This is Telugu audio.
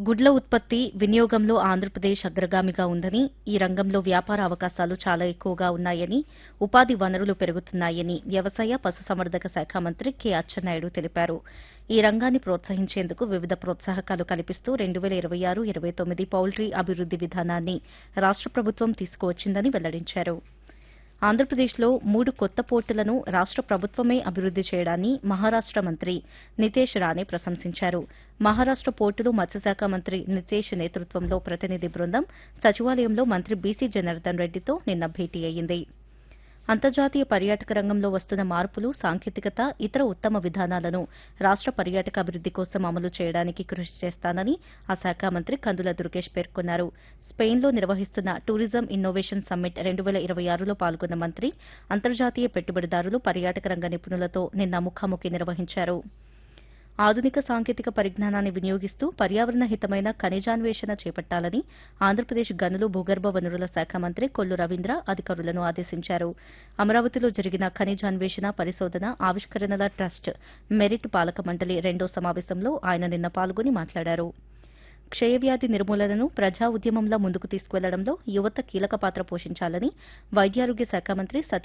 గుడ్ల ఉత్పత్తి వినియోగంలో ఆంధ్రప్రదేశ్ అగ్రగామిగా ఉందని ఈ రంగంలో వ్యాపార అవకాశాలు చాలా ఎక్కువగా ఉన్నాయని ఉపాధి వనరులు పెరుగుతున్నాయని వ్యవసాయ పశుసంవర్ధక శాఖ మంత్రి కె అచ్చెన్నాయుడు తెలిపారు ఈ రంగాన్ని ప్రోత్సహించేందుకు వివిధ ప్రోత్సాహకాలు కల్పిస్తూ రెండు వేల ఇరవై ఆరు ఇరవై తొమ్మిది పౌల్ట్రీ అభివృద్ది విధానాన్ని రాష్ట ప్రభుత్వం తీసుకువచ్చిందని వెల్లడించారు ఆంధ్రప్రదేశ్లో మూడు కొత్త పోర్టులను రాష్ట ప్రభుత్వమే అభివృద్ది చేయడాన్ని మహారాష్ట మంత్రి నితేష్ రాణే ప్రశంసించారు మహారాష్ట పోర్టులు మత్స్యశాఖ మంత్రి నితేష్ నేతృత్వంలో ప్రతినిధి బృందం సచివాలయంలో మంత్రి బీసీ జనార్దన్ రెడ్డితో నిన్న భేటీ అయ్యింది అంతర్జాతీయ పర్యాటక రంగంలో వస్తున్న మార్పులు సాంకేతికత ఇతర ఉత్తమ విధానాలను రాష్ట పర్యాటక అభివృద్ది కోసం అమలు చేయడానికి కృషి చేస్తానని ఆ శాఖ మంత్రి కందుల దుర్గేష్ పేర్కొన్నారు స్పెయిన్లో నిర్వహిస్తున్న టూరిజం ఇన్నోవేషన్ సమ్మిట్ రెండు వేల ఇరవై ఆరులో పాల్గొన్న మంత్రి అంతర్జాతీయ పెట్టుబడిదారులు పర్యాటక రంగ నిపుణులతో నిన్న ముఖాముఖి నిర్వహించారు ఆధునిక సాంకేతిక పరిజ్ఞానాన్ని వినియోగిస్తూ పర్యావరణ హితమైన ఖనిజాన్వేషణ చేపట్టాలని ఆంధ్రప్రదేశ్ గనులు భూగర్భ వనరుల శాఖ మంత్రి కొల్లు రవీంద్ర అధికారులను ఆదేశించారు అమరావతిలో జరిగిన ఖనిజాన్వేషణ పరిశోధన ఆవిష్కరణల ట్రస్ట్ మెరిట్ పాలక మండలి రెండో సమావేశంలో ఆయన నిన్న పాల్గొని మాట్లాడారు క్షయవ్యాధి నిర్మూలనను ప్రజా ఉద్యమంలా ముందుకు తీసుకువెళ్లడంలో యువత కీలక పాత్ర పోషించాలని వైద్యారోగ్య శాఖ మంత్రి సత్య